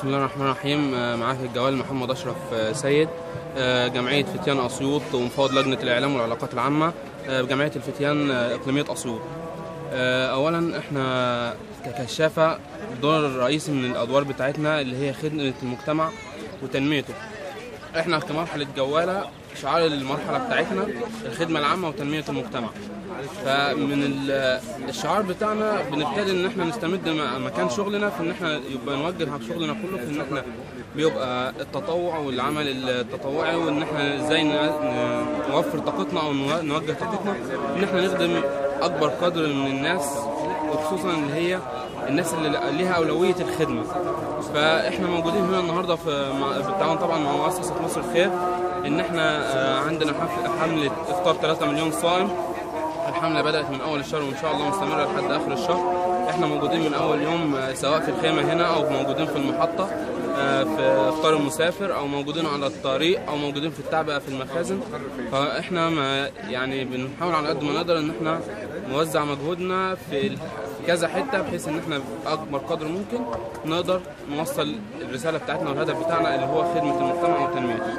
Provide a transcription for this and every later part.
بسم الله الرحمن الرحيم آه، معاك الجوال محمد اشرف آه، سيد آه، جمعيه فتيان اسيوط ومفوض لجنه الاعلام والعلاقات العامه آه، بجمعيه الفتيان آه، اقليميه اسيوط آه، اولا احنا ككشافه الدور الرئيسي من الادوار بتاعتنا اللي هي خدمه المجتمع وتنميته احنا كمرحله جواله شعار المرحله بتاعتنا الخدمه العامه وتنميه المجتمع فمن ال- الشعار بتاعنا بنبتدي ان احنا نستمد م- مكان شغلنا في ان احنا يبقى نوجه شغلنا كله في ان احنا بيبقى التطوع والعمل التطوعي وان احنا ازاي ن- ن- نوفر طاقتنا او نو- نوجه طاقتنا ان احنا نخدم اكبر قدر من الناس وخصوصا اللي هي الناس اللي ليها اولويه الخدمه فاحنا موجودين هنا النهارده في مع- بالتعاون طبعا مع مؤسسه مصر الخير ان احنا آه، عندنا حفل- حمله افطار 3 مليون صائم الحملة بدأت من أول الشهر وإن شاء الله مستمرة لحد آخر الشهر إحنا موجودين من أول يوم آه، سواء في الخيمة هنا أو موجودين في المحطة آه، في إفطار المسافر أو موجودين على الطريق أو موجودين في التعبئة في المخازن فإحنا ما يعني بنحاول على قد ما نقدر إن إحنا نوزع مجهودنا في ال- في كذا حتة بحيث إن إحنا بأكبر قدر ممكن نقدر نوصل الرسالة بتاعتنا والهدف بتاعنا اللي هو خدمة المجتمع وتنميته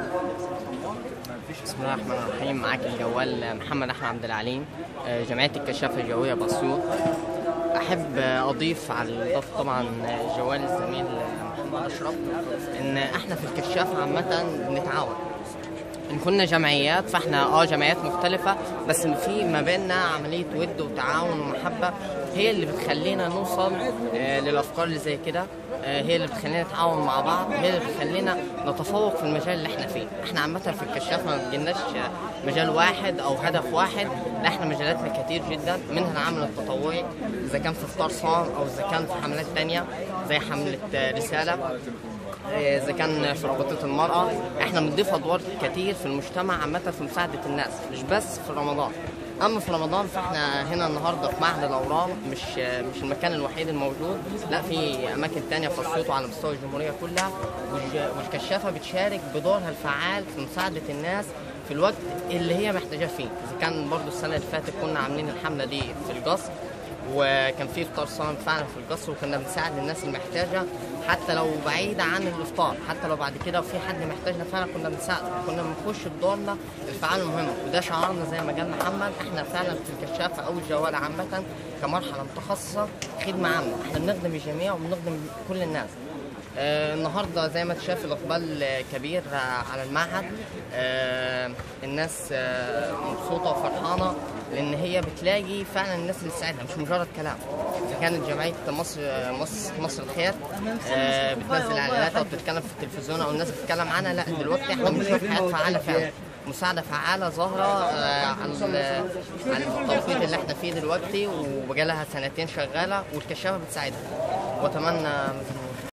بسم الله الرحمن الرحيم معاك الجوال محمد احمد عبد العليم آه، جمعيه الكشافه الجويه باسيوط احب آه، اضيف على الاضافه طبعا آه، جوال الزميل آه، محمد اشرف ان احنا في الكشافه عامه بنتعاون ان كنا جمعيات فاحنا اه جمعيات مختلفه بس في ما بيننا عمليه ود وتعاون ومحبه هي اللي بتخلينا نوصل آه للافكار اللي زي كده آه هي اللي بتخلينا نتعاون مع بعض هي اللي بتخلينا نتفوق في المجال اللي احنا فيه احنا عامه في الكشاف ما بيجيلناش آه، مجال واحد او هدف واحد لا احنا مجالاتنا كتير جدا منها العمل التطوعي اذا كان في افطار صام او اذا كان في حملات تانية زي حمله آه، رساله اذا كان في رابطه المراه احنا بنضيف ادوار كتير في المجتمع عامه في مساعده الناس مش بس في رمضان اما في رمضان فاحنا هنا النهارده في معهد الاورام مش مش المكان الوحيد الموجود لا في اماكن تانية في اسيوط وعلى مستوى الجمهوريه كلها والج- والكشافه بتشارك بدورها الفعال في مساعده الناس في الوقت اللي هي محتاجاه فيه اذا كان برضو السنه اللي فاتت كنا عاملين الحمله دي في القصر وكان في افطار صائم فعلا في القصر وكنا بنساعد الناس المحتاجه حتى لو بعيده عن الافطار حتى لو بعد كده في حد محتاجنا فعلا كنا بنساعده كنا بنخش بدورنا الفعال المهم وده شعارنا زي ما قال محمد احنا فعلا في الكشافه او الجواله عامه كمرحله متخصصه خدمه عامه احنا بنخدم الجميع وبنخدم كل الناس آه، النهارده زي ما تشاف الاقبال آه، كبير آه، على المعهد آه، الناس آه، مبسوطه وفرحانه لان هي بتلاقي فعلا الناس اللي تساعدها مش مجرد كلام اذا كانت جمعيه مصر آه، مصر مصر الخير آه، بتنزل اعلانات او بتتكلم في التلفزيون او الناس بتتكلم عنها لا دلوقتي احنا بنشوف حياه فعاله فعلا مساعدة فعالة ظاهرة آه، على ال- على التوقيت اللي احنا فيه دلوقتي وبقالها سنتين شغالة والكشافة بتساعدها واتمنى مثل